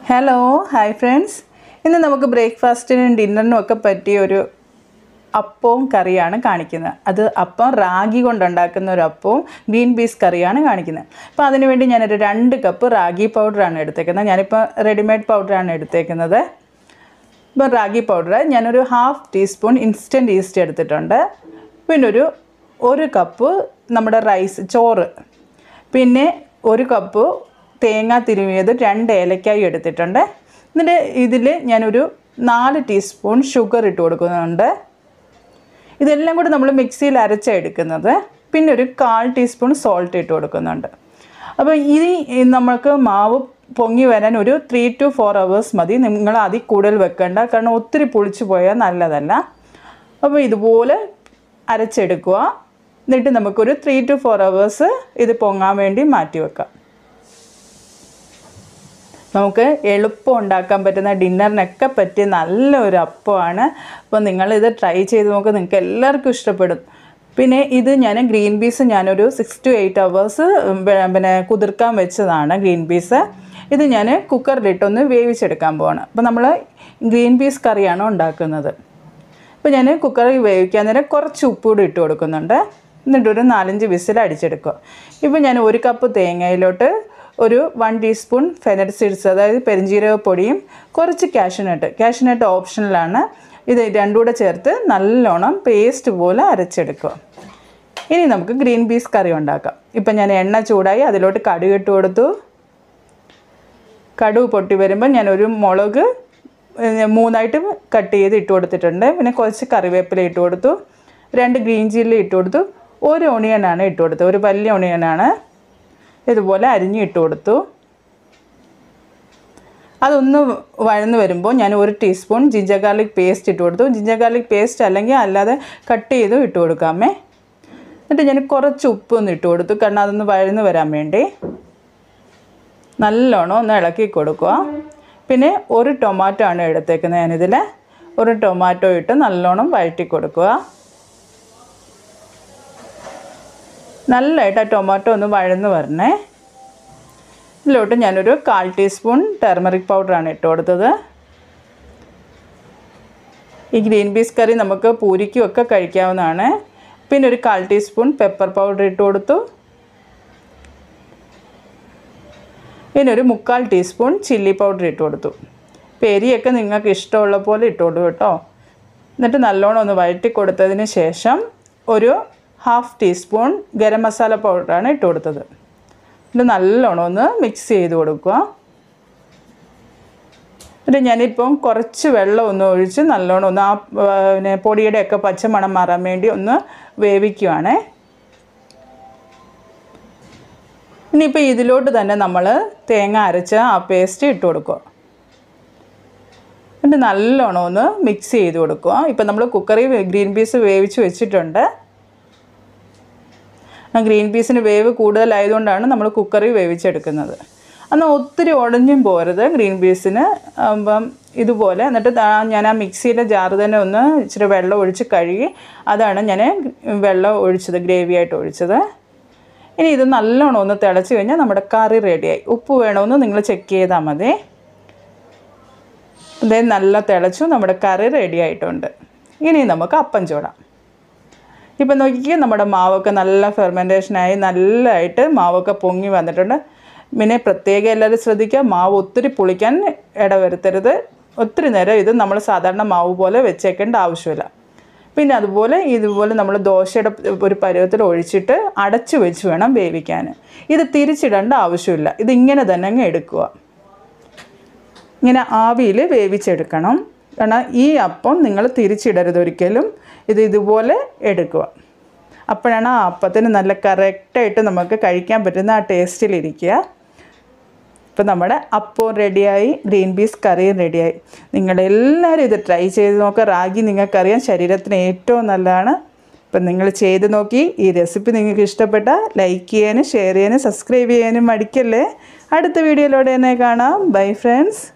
hello hi friends ഇന്ന് നമുക്ക് ബ്രേക്ക്ഫാസ്റ്റിനും ഡിന്നറിനും ഒക്കെ പറ്റിയ ഒരു അപ്പവും കറിയാണ് കാണിക്കുന്നത് അത് അപ്പം റാഗി കൊണ്ടുണ്ടാക്കുന്ന ഒരു അപ്പവും ഗ്രീൻ പീസ് കറിയാണ് കാണിക്കുന്നത് അപ്പോൾ അതിനുവേണ്ടി ഞാനൊരു രണ്ട് കപ്പ് റാഗി പൗഡറാണ് എടുത്തേക്കുന്നത് ഞാനിപ്പോൾ റെഡിമെയ്ഡ് പൗഡറാണ് എടുത്തേക്കുന്നത് ഇപ്പോൾ റാഗി പൗഡർ ഞാനൊരു ഹാഫ് ടീസ്പൂൺ ഇൻസ്റ്റൻറ്റ് ഈസ്റ്റ് എടുത്തിട്ടുണ്ട് പിന്നെ ഒരു ഒരു കപ്പ് നമ്മുടെ റൈസ് ചോറ് പിന്നെ ഒരു കപ്പ് തേങ്ങ തിരുമിയത് രണ്ട് ഏലക്കായി എടുത്തിട്ടുണ്ട് എന്നിട്ട് ഇതിൽ ഞാനൊരു നാല് ടീസ്പൂൺ ഷുഗർ ഇട്ട് കൊടുക്കുന്നുണ്ട് ഇതെല്ലാം കൂടി നമ്മൾ മിക്സിയിൽ അരച്ചാണ് എടുക്കുന്നത് പിന്നെ ഒരു കാൽ ടീസ്പൂൺ സോൾട്ട് ഇട്ട് കൊടുക്കുന്നുണ്ട് അപ്പോൾ ഇനി നമ്മൾക്ക് മാവ് പൊങ്ങി വരാൻ ഒരു ത്രീ ടു ഫോർ അവേഴ്സ് മതി നിങ്ങൾ അതിൽ കൂടുതൽ വെക്കണ്ട കാരണം ഒത്തിരി പുളിച്ചു പോയാൽ നല്ലതല്ല അപ്പോൾ ഇതുപോലെ അരച്ചെടുക്കുക എന്നിട്ട് നമുക്കൊരു ത്രീ ടു ഫോർ അവേഴ്സ് ഇത് പൊങ്ങാൻ വേണ്ടി മാറ്റി വെക്കാം നമുക്ക് എളുപ്പം ഉണ്ടാക്കാൻ പറ്റുന്ന ഡിന്നറിനൊക്കെ പറ്റിയ നല്ലൊരു അപ്പമാണ് അപ്പോൾ നിങ്ങളിത് ട്രൈ ചെയ്ത് നോക്കുക നിങ്ങൾക്ക് എല്ലാവർക്കും ഇഷ്ടപ്പെടും പിന്നെ ഇത് ഞാൻ ഗ്രീൻ പീസ് ഞാനൊരു സിക്സ് ടു എയ്റ്റ് അവേഴ്സ് പിന്നെ കുതിർക്കാൻ വെച്ചതാണ് ഗ്രീൻ പീസ് ഇത് ഞാൻ കുക്കറിലിട്ടൊന്ന് വേവിച്ചെടുക്കാൻ പോവാണ് അപ്പോൾ നമ്മൾ ഗ്രീൻ പീസ് കറിയാണ് ഉണ്ടാക്കുന്നത് അപ്പോൾ ഞാൻ കുക്കറിൽ വേവിക്കാൻ നേരം കുറച്ച് ഉപ്പ് കൂടി ഇട്ട് കൊടുക്കുന്നുണ്ട് എന്നിട്ട് ഒരു നാലഞ്ച് വിസിൽ അടിച്ചെടുക്കുക ഇപ്പോൾ ഞാൻ ഒരു കപ്പ് തേങ്ങയിലോട്ട് ഒരു വൺ ടീസ്പൂൺ ഫെനറ്റ് സീഡ്സ് അതായത് പെരിഞ്ജീരക പൊടിയും കുറച്ച് കാഷ്യൂനട്ട് കാഷ്യൂനട്ട് ഓപ്ഷണലാണ് ഇത് രണ്ടും കൂടെ ചേർത്ത് നല്ലോണം പേസ്റ്റ് പോലെ അരച്ചെടുക്കുക ഇനി നമുക്ക് ഗ്രീൻ പീസ് കറി ഉണ്ടാക്കാം ഇപ്പം ഞാൻ എണ്ണ ചൂടായി അതിലോട്ട് കടുക് ഇട്ട് കൊടുത്തു കടുക് പൊട്ടി വരുമ്പോൾ ഞാനൊരു മുളക് ഏഹ്, മൂന്നായിട്ട് കട്ട് ചെയ്ത് ഇട്ട് കൊടുത്തിട്ടുണ്ട് പിന്നെ കുറച്ച് കറിവേപ്പില ഇട്ട് കൊടുത്തു രണ്ട് ഗ്രീൻ ചില്ലി ഇട്ട് കൊടുത്തു ഒരു ഒണിയനാണ് ഇട്ട് കൊടുത്തത് ഒരു വലിയ ഒണിയനാണ് ഇതുപോലെ അരിഞ്ഞ് ഇട്ട് കൊടുത്തു അതൊന്ന് വഴന്ന് വരുമ്പോൾ ഞാൻ ഒരു ടീസ്പൂൺ ജിഞ്ചർ ഗാർലിക് പേസ്റ്റ് ഇട്ട് കൊടുത്തു ജിഞ്ചർ ഗാർലിക് പേസ്റ്റ് അല്ലെങ്കിൽ അല്ലാതെ കട്ട് ചെയ്തും ഇട്ട് കൊടുക്കാമേ എന്നിട്ട് ഞാൻ കുറച്ച് ഉപ്പ് ഒന്ന് ഇട്ട് കൊടുത്തു കാരണം അതൊന്ന് വഴന്ന് വരാൻ വേണ്ടി നല്ലോണം ഒന്ന് ഇളക്കി കൊടുക്കുക പിന്നെ ഒരു ടൊമാറ്റോ ആണ് എടുത്തേക്കുന്നത് ഞാനിതിൽ ഒരു ടൊമാറ്റോ ഇട്ട് നല്ലോണം വഴറ്റി കൊടുക്കുക നല്ലതായിട്ട് ആ ടൊമാറ്റോ ഒന്ന് വഴന്ന് വരണേ ഇതിലോട്ട് ഞാനൊരു കാൽ ടീസ്പൂൺ ടെർമറിക് പൗഡറാണ് ഇട്ട് കൊടുത്തത് ഈ ഗ്രീൻ പീസ് കറി നമുക്ക് പൂരിക്കും ഒക്കെ കഴിക്കാവുന്നതാണ് പിന്നെ ഒരു കാൽ ടീസ്പൂൺ പെപ്പർ പൗഡർ ഇട്ട് കൊടുത്തു പിന്നെ ഒരു മുക്കാൽ ടീസ്പൂൺ ചില്ലി പൗഡർ ഇട്ട് കൊടുത്തു പെരിയൊക്കെ നിങ്ങൾക്ക് ഇഷ്ടമുള്ള പോലെ ഇട്ട് കൊടുക്കും കേട്ടോ എന്നിട്ട് നല്ലോണം ഒന്ന് വഴറ്റി കൊടുത്തതിന് ശേഷം ഒരു ഹാഫ് ടീസ്പൂൺ ഗരം മസാല പൗഡറാണ് ഇട്ട് കൊടുത്തത് എന്നിട്ട് നല്ലോണം ഒന്ന് മിക്സ് ചെയ്ത് കൊടുക്കുക എന്നിട്ട് ഞാനിപ്പം കുറച്ച് വെള്ളം ഒന്ന് ഒഴിച്ച് നല്ലോണം ഒന്ന് ആ ആ, പിന്നെ പൊടിയുടെയൊക്കെ പച്ചമണം മാറാൻ വേണ്ടി ഒന്ന് വേവിക്കുവാണേ ഇനിയിപ്പോൾ ഇതിലോട്ട് തന്നെ നമ്മൾ തേങ്ങ അരച്ച ആ പേസ്റ്റ് ഇട്ട് കൊടുക്കുക എന്നിട്ട് നല്ലോണം ഒന്ന് മിക്സ് ചെയ്ത് കൊടുക്കുക ഇപ്പം നമ്മൾ കുക്കറിൽ ഗ്രീൻ പീസ് വേവിച്ച് വെച്ചിട്ടുണ്ട് ആ ഗ്രീൻ പീസിന് വേവ് കൂടുതലായതുകൊണ്ടാണ് നമ്മൾ കുക്കറിൽ വേവിച്ചെടുക്കുന്നത് എന്നാൽ ഒത്തിരി ഉടഞ്ഞും പോരുത് ഗ്രീൻ പീസിന് അപ്പം ഇതുപോലെ എന്നിട്ട് ദാ- ഞാൻ ആ മിക്സിയുടെ ജാറ് തന്നെ ഒന്ന് ഇച്ചിരി വെള്ളം ഒഴിച്ച് കഴുകി അതാണ് ഞാൻ വെള്ളം ഒഴിച്ചത് ഗ്രേവി ആയിട്ട് ഒഴിച്ചത് ഇനി ഇത് നല്ലോണം ഒന്ന് തിളച്ച് കഴിഞ്ഞാൽ നമ്മുടെ കറി റെഡിയായി ഉപ്പ് വേണമെന്ന് നിങ്ങൾ ചെക്ക് ചെയ്താൽ മതി ഇതേ നല്ല തിളച്ചു നമ്മുടെ കറി റെഡി ആയിട്ടുണ്ട് ഇനി നമുക്ക് അപ്പം ചൂടാം ഇപ്പം നോക്കിക്കേ നമ്മുടെ മാവൊക്കെ നല്ല ഫെർമെൻറ്റേഷനായി നല്ലതായിട്ട് മാവൊക്കെ പൊങ്ങി വന്നിട്ടുണ്ട് പിന്നെ പ്രത്യേകം എല്ലാവരും ശ്രദ്ധിക്കുക മാവ് ഒത്തിരി പുളിക്കാൻ ഇടവരുത്തരുത് ഒത്തിരി നേരം ഇത് നമ്മൾ സാധാരണ മാവ് പോലെ വെച്ചേക്കേണ്ട ആവശ്യമില്ല പിന്നെ അതുപോലെ ഇതുപോലെ നമ്മൾ ദോശയുടെ ഒരു പരുവത്തിൽ ഒഴിച്ചിട്ട് അടച്ചു വെച്ച് വേണം വേവിക്കാൻ ഇത് തിരിച്ചിടേണ്ട ആവശ്യമില്ല ഇത് ഇങ്ങനെ തന്നെ അങ്ങ് എടുക്കുക ഇങ്ങനെ ആവിയിൽ വേവിച്ചെടുക്കണം കാരണം ഈ അപ്പം നിങ്ങൾ തിരിച്ചിടരുത് ഒരിക്കലും ഇത് ഇതുപോലെ എടുക്കുക അപ്പോഴാണ് ആ അപ്പത്തിന് നല്ല കറക്റ്റായിട്ട് നമുക്ക് കഴിക്കാൻ പറ്റുന്ന ആ ടേസ്റ്റിലിരിക്കുക ഇപ്പം നമ്മുടെ അപ്പം റെഡിയായി ഗ്രീൻ പീസ് കറിയും റെഡിയായി നിങ്ങളെല്ലാവരും ഇത് ട്രൈ ചെയ്ത് നോക്കുക റാഗി നിങ്ങൾക്കറിയാം ശരീരത്തിന് ഏറ്റവും നല്ലതാണ് ഇപ്പം നിങ്ങൾ ചെയ്ത് നോക്കി ഈ റെസിപ്പി നിങ്ങൾക്ക് ഇഷ്ടപ്പെട്ടാൽ ലൈക്ക് ചെയ്യാനും ഷെയർ ചെയ്യാനും സബ്സ്ക്രൈബ് ചെയ്യാനും മടിക്കല്ലേ അടുത്ത വീഡിയോയിലൂടെ തന്നെ കാണാം ബൈ ഫ്രണ്ട്സ്